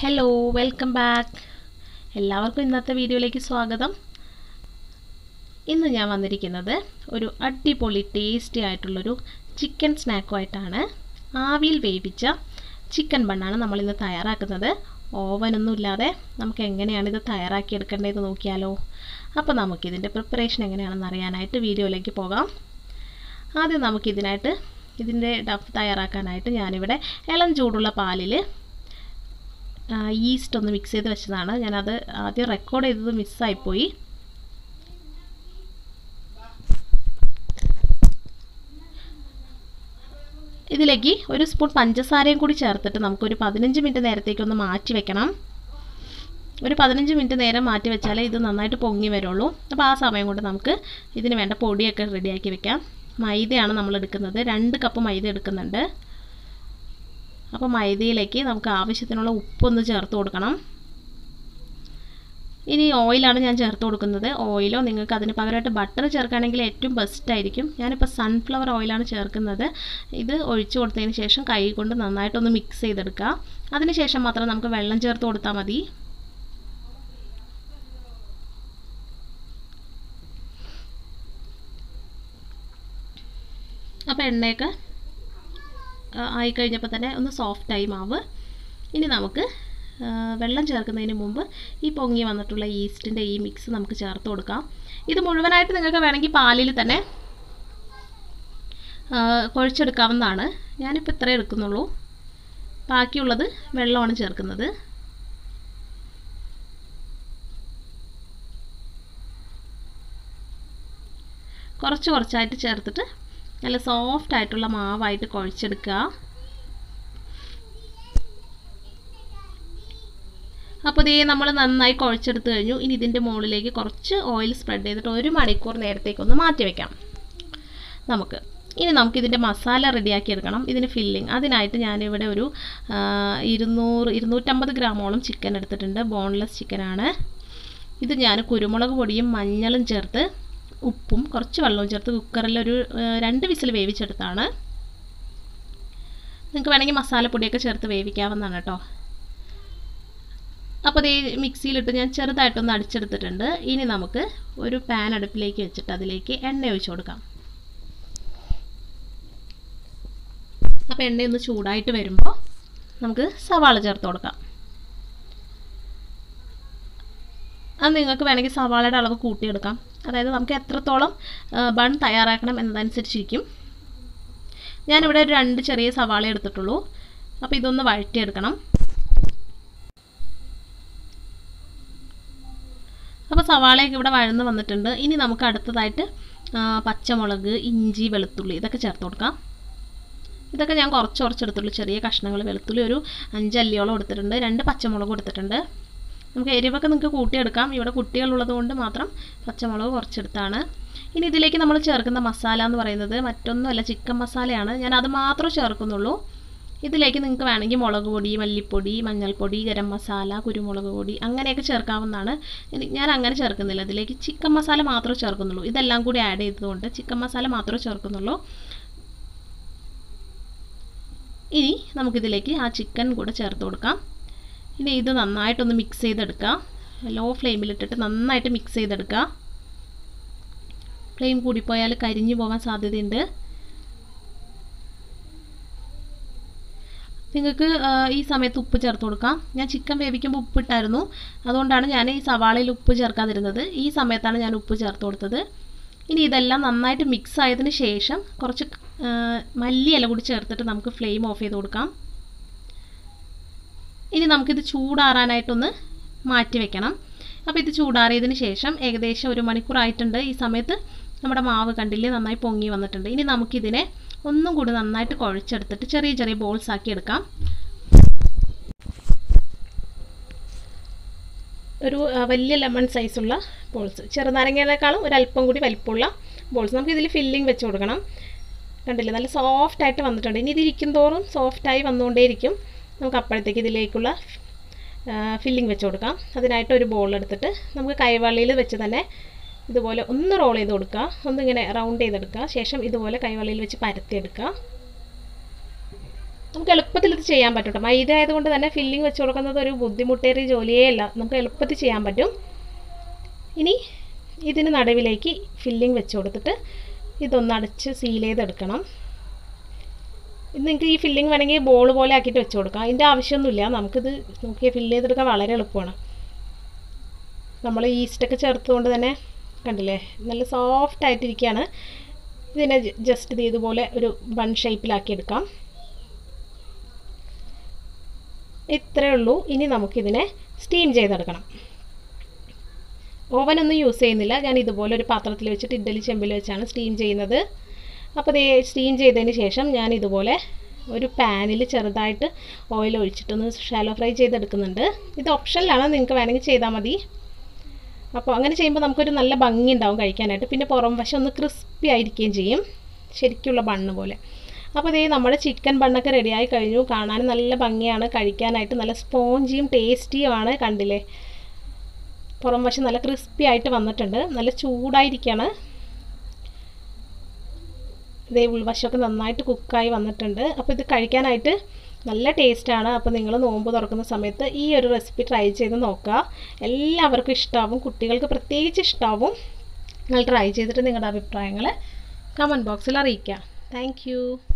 hello welcome back എല്ലാവർക്കും ഇന്നത്തെ വീഡിയോയിലേക്ക് സ്വാഗതം ഇന്ന് ഞാൻ വന്നിരിക്കുന്നത് ഒരു അടിപൊളി ടേസ്റ്റി ആയിട്ടുള്ളൊരു ചിക്കൻ സ്നാക്കുമായിട്ടാണ് ആവിയിൽ വേവിച്ച ചിക്കൻ ബണ്ണാണ് നമ്മളിന്ന് തയ്യാറാക്കുന്നത് ഓവനൊന്നും ഇല്ലാതെ നമുക്ക് എങ്ങനെയാണ് ഇത് തയ്യാറാക്കിയെടുക്കേണ്ടതെന്ന് നോക്കിയാലോ അപ്പോൾ നമുക്കിതിൻ്റെ പ്രിപ്പറേഷൻ എങ്ങനെയാണെന്ന് അറിയാനായിട്ട് വീഡിയോയിലേക്ക് പോകാം ആദ്യം നമുക്കിതിനായിട്ട് ഇതിൻ്റെ ഡഫ് തയ്യാറാക്കാനായിട്ട് ഞാനിവിടെ ഇളം ചൂടുള്ള പാലിൽ ഈസ്റ്റ് ഒന്ന് മിക്സ് ചെയ്ത് വെച്ചതാണ് ഞാനത് ആദ്യം റെക്കോർഡ് ചെയ്തത് മിസ്സായിപ്പോയി ഇതിലേക്ക് ഒരു സ്പൂൺ പഞ്ചസാരയും കൂടി ചേർത്തിട്ട് നമുക്കൊരു പതിനഞ്ച് മിനിറ്റ് നേരത്തേക്കൊന്ന് മാറ്റി വെക്കണം ഒരു പതിനഞ്ച് മിനിറ്റ് നേരം മാറ്റി വെച്ചാലേ ഇത് നന്നായിട്ട് പൊങ്ങി വരുള്ളൂ അപ്പോൾ ആ സമയം കൊണ്ട് നമുക്ക് ഇതിന് വേണ്ട പൊടിയൊക്കെ റെഡിയാക്കി വെക്കാം മൈദയാണ് നമ്മൾ എടുക്കുന്നത് രണ്ട് കപ്പ് മൈദ എടുക്കുന്നുണ്ട് അപ്പോൾ മൈദയിലേക്ക് നമുക്ക് ആവശ്യത്തിനുള്ള ഉപ്പൊന്ന് ചേർത്ത് കൊടുക്കണം ഇനി ഓയിലാണ് ഞാൻ ചേർത്ത് കൊടുക്കുന്നത് ഓയിലോ നിങ്ങൾക്ക് അതിന് പകരമായിട്ട് ബട്ടർ ചേർക്കുകയാണെങ്കിൽ ഏറ്റവും ബെസ്റ്റ് ആയിരിക്കും ഞാനിപ്പോൾ സൺഫ്ലവർ ഓയിലാണ് ചേർക്കുന്നത് ഇത് ഒഴിച്ചു കൊടുത്തതിന് ശേഷം കൈ കൊണ്ട് നന്നായിട്ടൊന്ന് മിക്സ് ചെയ്തെടുക്കുക അതിന് ശേഷം മാത്രം നമുക്ക് വെള്ളം ചേർത്ത് കൊടുത്താൽ മതി അപ്പോൾ എണ്ണയൊക്കെ ആയിക്കഴിഞ്ഞപ്പോൾ തന്നെ ഒന്ന് സോഫ്റ്റായി മാവ് ഇനി നമുക്ക് വെള്ളം ചേർക്കുന്നതിന് മുമ്പ് ഈ പൊങ്ങി വന്നിട്ടുള്ള ഈസ്റ്റിൻ്റെ ഈ മിക്സ് നമുക്ക് ചേർത്ത് കൊടുക്കാം ഇത് മുഴുവനായിട്ട് നിങ്ങൾക്ക് വേണമെങ്കിൽ പാലിൽ തന്നെ കുഴച്ചെടുക്കാവുന്നതാണ് ഞാനിപ്പോൾ ഇത്രേ എടുക്കുന്നുള്ളൂ ബാക്കിയുള്ളത് വെള്ളമാണ് ചേർക്കുന്നത് കുറച്ച് കുറച്ചായിട്ട് ചേർത്തിട്ട് നല്ല സോഫ്റ്റ് ആയിട്ടുള്ള മാവായിട്ട് കുഴച്ചെടുക്കുക അപ്പോൾ ഇതേ നമ്മൾ നന്നായി കുഴച്ചെടുത്ത് കഴിഞ്ഞു ഇനി ഇതിൻ്റെ മുകളിലേക്ക് കുറച്ച് ഓയിൽ സ്പ്രെഡ് ചെയ്തിട്ട് ഒരു മണിക്കൂർ നേരത്തേക്കൊന്ന് മാറ്റി വയ്ക്കാം നമുക്ക് ഇനി നമുക്ക് ഇതിൻ്റെ മസാല റെഡിയാക്കി എടുക്കണം ഇതിന് ഫില്ലിങ് അതിനായിട്ട് ഞാനിവിടെ ഒരു ഇരുന്നൂറ് ഇരുന്നൂറ്റമ്പത് ഗ്രാമോളം ചിക്കൻ എടുത്തിട്ടുണ്ട് ബോൺലെസ് ചിക്കനാണ് ഇത് ഞാൻ കുരുമുളക് പൊടിയും മഞ്ഞളും ചേർത്ത് ഉപ്പും കുറച്ച് വെള്ളവും ചേർത്ത് കുക്കറിൽ ഒരു രണ്ട് വിസിൽ വേവിച്ചെടുത്താണ് നിങ്ങൾക്ക് വേണമെങ്കിൽ മസാലപ്പൊടിയൊക്കെ ചേർത്ത് വേവിക്കാവുന്നതാണ് കേട്ടോ അപ്പോൾ ഈ മിക്സിയിലിട്ട് ഞാൻ ചെറുതായിട്ടൊന്ന് അടിച്ചെടുത്തിട്ടുണ്ട് ഇനി നമുക്ക് ഒരു പാൻ അടുപ്പിലേക്ക് വെച്ചിട്ട് അതിലേക്ക് എണ്ണ ഒഴിച്ചു കൊടുക്കാം അപ്പോൾ എണ്ണയൊന്ന് ചൂടായിട്ട് വരുമ്പോൾ നമുക്ക് സവാള ചേർത്ത് കൊടുക്കാം അത് നിങ്ങൾക്ക് വേണമെങ്കിൽ സവാളയുടെ അളവ് കൂട്ടിയെടുക്കാം അതായത് നമുക്ക് എത്രത്തോളം ബൺ തയ്യാറാക്കണം എന്നതനുസരിച്ചിരിക്കും ഞാനിവിടെ ഒരു രണ്ട് ചെറിയ സവാള എടുത്തിട്ടുള്ളൂ അപ്പോൾ ഇതൊന്ന് വഴറ്റിയെടുക്കണം അപ്പോൾ സവാളയൊക്കെ ഇവിടെ വഴന്ന് വന്നിട്ടുണ്ട് ഇനി നമുക്ക് അടുത്തതായിട്ട് പച്ചമുളക് ഇഞ്ചി വെളുത്തുള്ളി ഇതൊക്കെ ചേർത്ത് കൊടുക്കാം ഇതൊക്കെ ഞാൻ കുറച്ച് കുറച്ച് എടുത്തുള്ളൂ ചെറിയ കഷ്ണങ്ങൾ വെളുത്തുള്ളി ഒരു അഞ്ചല്ലിയോളം എടുത്തിട്ടുണ്ട് രണ്ട് പച്ചമുളക് എടുത്തിട്ടുണ്ട് നമുക്ക് എരിവൊക്കെ നിങ്ങൾക്ക് കൂട്ടിയെടുക്കാം ഇവിടെ കുട്ടികളുള്ളത് കൊണ്ട് മാത്രം പച്ചമുളക് കുറച്ചെടുത്താണ് ഇനി ഇതിലേക്ക് നമ്മൾ ചേർക്കുന്ന മസാല എന്ന് പറയുന്നത് മറ്റൊന്നുമല്ല ചിക്കൻ മസാലയാണ് ഞാൻ അത് മാത്രമേ ചേർക്കുന്നുള്ളൂ ഇതിലേക്ക് നിങ്ങൾക്ക് വേണമെങ്കിൽ മുളക് പൊടി മല്ലിപ്പൊടി മഞ്ഞൾപ്പൊടി ഗരം മസാല കുരുമുളക് പൊടി അങ്ങനെയൊക്കെ ചേർക്കാവുന്നതാണ് ഞാൻ അങ്ങനെ ചേർക്കുന്നില്ല ഇതിലേക്ക് ചിക്കൻ മസാല മാത്രമേ ചേർക്കുന്നുള്ളൂ ഇതെല്ലാം കൂടി ആഡ് ചെയ്തതുകൊണ്ട് ചിക്കൻ മസാല മാത്രമേ ചേർക്കുന്നുള്ളൂ ഇനി നമുക്കിതിലേക്ക് ആ ചിക്കൻ കൂടെ ചേർത്ത് കൊടുക്കാം ഇനി ഇത് നന്നായിട്ടൊന്ന് മിക്സ് ചെയ്തെടുക്കുക ലോ ഫ്ലെയിമിലിട്ടിട്ട് നന്നായിട്ട് മിക്സ് ചെയ്തെടുക്കുക ഫ്ലെയിം കൂടിപ്പോയാൽ കരിഞ്ഞു പോകാൻ സാധ്യതയുണ്ട് നിങ്ങൾക്ക് ഈ സമയത്ത് ഉപ്പ് ചേർത്ത് കൊടുക്കാം ഞാൻ ചിക്കൻ വേവിക്കുമ്പോൾ ഉപ്പിട്ടായിരുന്നു അതുകൊണ്ടാണ് ഞാൻ ഈ സവാളയിൽ ഉപ്പ് ചേർക്കാതിരുന്നത് ഈ സമയത്താണ് ഞാൻ ഉപ്പ് ചേർത്ത് കൊടുത്തത് ഇനി ഇതെല്ലാം നന്നായിട്ട് മിക്സ് ആയതിന് ശേഷം കുറച്ച് മല്ലിയില കൂടി ചേർത്തിട്ട് നമുക്ക് ഫ്ലെയിം ഓഫ് ചെയ്ത് കൊടുക്കാം ഇനി നമുക്കിത് ചൂടാറാനായിട്ടൊന്ന് മാറ്റി വെക്കണം അപ്പോൾ ഇത് ചൂടാറിയതിന് ശേഷം ഏകദേശം ഒരു മണിക്കൂറായിട്ടുണ്ട് ഈ സമയത്ത് നമ്മുടെ മാവ് കണ്ടില്ലേ നന്നായി പൊങ്ങി വന്നിട്ടുണ്ട് ഇനി നമുക്കിതിനെ ഒന്നും കൂടി നന്നായിട്ട് കുഴച്ചെടുത്തിട്ട് ചെറിയ ചെറിയ ബോൾസ് ആക്കി എടുക്കാം ഒരു വലിയ ലെമൺ സൈസുള്ള ബോൾസ് ചെറുനാരങ്ങയേക്കാളും ഒരല്പം കൂടി വലിപ്പമുള്ള ബോൾസ് നമുക്ക് ഇതിൽ ഫില്ലിംഗ് വെച്ച് കൊടുക്കണം കണ്ടില്ലേ നല്ല സോഫ്റ്റ് ആയിട്ട് വന്നിട്ടുണ്ട് ഇനി ഇതിരിക്കും തോറും സോഫ്റ്റായി വന്നുകൊണ്ടേയിരിക്കും നമുക്ക് അപ്പോഴത്തേക്ക് ഇതിലേക്കുള്ള ഫില്ലിംഗ് വെച്ച് കൊടുക്കാം അതിനായിട്ട് ഒരു ബോൾ എടുത്തിട്ട് നമുക്ക് കൈവള്ളിയിൽ വെച്ച് തന്നെ ഇതുപോലെ ഒന്ന് റോൾ ചെയ്ത് കൊടുക്കുക ഒന്നിങ്ങനെ റൗണ്ട് ചെയ്തെടുക്കുക ശേഷം ഇതുപോലെ കൈവള്ളിയിൽ വെച്ച് പരത്തിയെടുക്കുക നമുക്ക് എളുപ്പത്തിൽ ഇത് ചെയ്യാൻ പറ്റും കേട്ടോ മൈദ ആയതുകൊണ്ട് തന്നെ ഫില്ലിംഗ് വെച്ച് കൊടുക്കുന്നത് ഒരു ബുദ്ധിമുട്ടേറിയ ജോലിയേ അല്ല നമുക്ക് എളുപ്പത്തിൽ ചെയ്യാൻ പറ്റും ഇനി ഇതിന് നടുവിലേക്ക് ഫില്ലിംഗ് വെച്ച് കൊടുത്തിട്ട് ഇതൊന്ന് അടച്ച് സീൽ ചെയ്തെടുക്കണം ഇത് നിങ്ങൾക്ക് ഈ ഫില്ലിംഗ് വേണമെങ്കിൽ ബോൾ പോലെ ആക്കിയിട്ട് വെച്ച് കൊടുക്കാം അതിൻ്റെ ആവശ്യമൊന്നുമില്ല നമുക്കിത് നോക്കിയാൽ ഫില്ല് ചെയ്തെടുക്കാൻ വളരെ എളുപ്പമാണ് നമ്മൾ ഈസ്റ്റൊക്കെ ചേർത്തുകൊണ്ട് തന്നെ കണ്ടില്ലേ നല്ല സോഫ്റ്റ് ആയിട്ടിരിക്കുകയാണ് ഇതിനെ ജസ്റ്റ് ഇത് ഇതുപോലെ ഒരു ബൺ ഷേപ്പിലാക്കി എടുക്കാം ഇത്രയേ ഉള്ളൂ ഇനി നമുക്കിതിനെ സ്റ്റീം ചെയ്തെടുക്കണം ഓവനൊന്നും യൂസ് ചെയ്യുന്നില്ല ഞാൻ ഇതുപോലെ ഒരു പാത്രത്തിൽ വെച്ചിട്ട് ഇഡ്ഡലി ചെമ്പിൽ വെച്ചാണ് സ്റ്റീം ചെയ്യുന്നത് അപ്പോൾ ഇത് സ്റ്റീം ചെയ്തതിന് ശേഷം ഞാൻ ഇതുപോലെ ഒരു പാനിൽ ചെറുതായിട്ട് ഓയിൽ ഒഴിച്ചിട്ടൊന്ന് ഷാലോ ഫ്രൈ ചെയ്തെടുക്കുന്നുണ്ട് ഇത് ഓപ്ഷനിലാണ് നിങ്ങൾക്ക് വേണമെങ്കിൽ ചെയ്താൽ മതി അപ്പോൾ അങ്ങനെ ചെയ്യുമ്പോൾ നമുക്കൊരു നല്ല ഭംഗി ഉണ്ടാവും കഴിക്കാനായിട്ട് പിന്നെ പുറം വശം ഒന്ന് ക്രിസ്പി ആയിരിക്കുകയും ചെയ്യും ശരിക്കുള്ള ബണ്ണ് പോലെ അപ്പോൾ ഇതേ നമ്മുടെ ചിക്കൻ ബണ്ണൊക്കെ റെഡിയായി കഴിഞ്ഞു കാണാൻ നല്ല ഭംഗിയാണ് കഴിക്കാനായിട്ട് നല്ല സ്പോഞ്ചിയും ടേസ്റ്റിയുമാണ് കണ്ടില്ലേ പുറം വശം നല്ല ക്രിസ്പി ആയിട്ട് വന്നിട്ടുണ്ട് നല്ല ചൂടായിരിക്കുകയാണ് ഇതേ ഉൾവശമൊക്കെ നന്നായിട്ട് കുക്കായി വന്നിട്ടുണ്ട് അപ്പോൾ ഇത് കഴിക്കാനായിട്ട് നല്ല ടേസ്റ്റാണ് അപ്പോൾ നിങ്ങൾ നോമ്പ് തുറക്കുന്ന സമയത്ത് ഈ ഒരു റെസിപ്പി ട്രൈ ചെയ്ത് നോക്കുക എല്ലാവർക്കും ഇഷ്ടമാവും കുട്ടികൾക്ക് പ്രത്യേകിച്ച് ഇഷ്ടമാവും നിങ്ങൾ ട്രൈ ചെയ്തിട്ട് നിങ്ങളുടെ അഭിപ്രായങ്ങൾ കമൻറ്റ് ബോക്സിൽ അറിയിക്കുക താങ്ക്